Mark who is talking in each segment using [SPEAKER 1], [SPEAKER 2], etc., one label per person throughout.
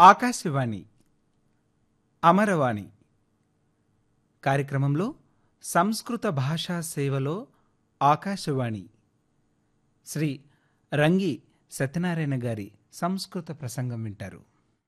[SPEAKER 1] ఆకాశవాణి అమరవాణి కార్యక్రమంలో సంస్కృత భాషా సేవలో ఆకాశవాణి శ్రీ రంగి సత్యనారాయణ గారి సంస్కృత ప్రసంగం వింటారు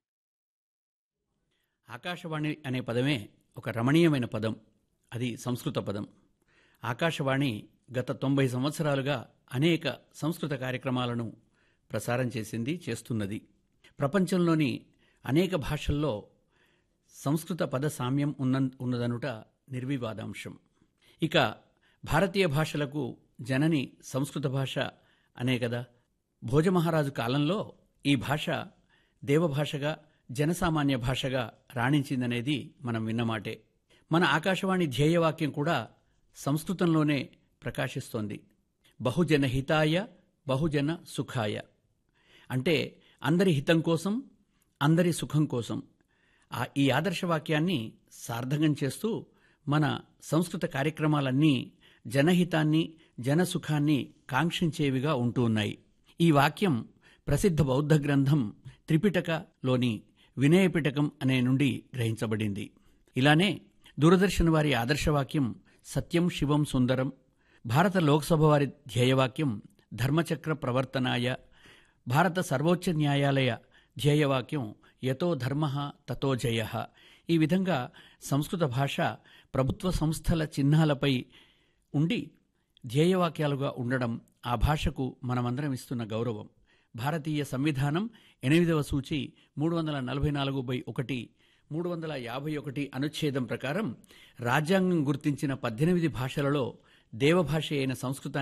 [SPEAKER 2] ఆకాశవాణి అనే పదమే ఒక రమణీయమైన పదం అది సంస్కృత పదం ఆకాశవాణి గత తొంభై సంవత్సరాలుగా అనేక సంస్కృత కార్యక్రమాలను ప్రసారం చేసింది చేస్తున్నది ప్రపంచంలోని అనేక భాషల్లో సంస్కృత పద సామ్యం ఉన్న ఉన్నదనుట నిర్వివాదాంశం ఇక భారతీయ భాషలకు జనని సంస్కృత భాష అనే కదా భోజమహారాజు కాలంలో ఈ భాష దేవభాషగా జనసామాన్య భాషగా రాణించిందనేది మనం విన్నమాటే మన ఆకాశవాణి ధ్యేయవాక్యం కూడా సంస్కృతంలోనే ప్రకాశిస్తోంది బహుజన హితాయ బహుజన సుఖాయ అంటే అందరి హితం కోసం అందరి సుఖం కోసం ఆ ఈ ఆదర్శవాక్యాన్ని సార్థకం చేస్తూ మన సంస్కృత కార్యక్రమాలన్నీ జనహితాన్ని జనసుఖాన్ని కాంక్షించేవిగా ఉంటూ ఉన్నాయి ఈ వాక్యం ప్రసిద్ధ బౌద్ధ గ్రంథం త్రిపిటకలోని వినయపిటకం అనే నుండి గ్రహించబడింది ఇలానే దూరదర్శన్ వారి ఆదర్శవాక్యం సత్యం శివం సుందరం భారత లోక్సభ వారి ధ్యేయవాక్యం ధర్మచక్ర ప్రవర్తనాయ భారత సర్వోచ్చ న్యాయాలయ ధ్యేయవాక్యం యతో ధర్మ తతో జయ ఈ విధంగా సంస్కృత భాష ప్రభుత్వ సంస్థల చిహ్నాలపై ఉండి ధ్యేయవాక్యాలుగా ఉండడం ఆ భాషకు మనమందరం ఇస్తున్న గౌరవం భారతీయ సంవిధానం ఎనిమిదవ సూచి మూడు వందల నలభై నాలుగు బై ఒకటి మూడు వందల యాభై ఒకటి అనుచ్ఛేదం ప్రకారం రాజ్యాంగం గుర్తించిన పద్దెనిమిది భాషలలో దేవభాష అయిన సంస్కృతాన్ని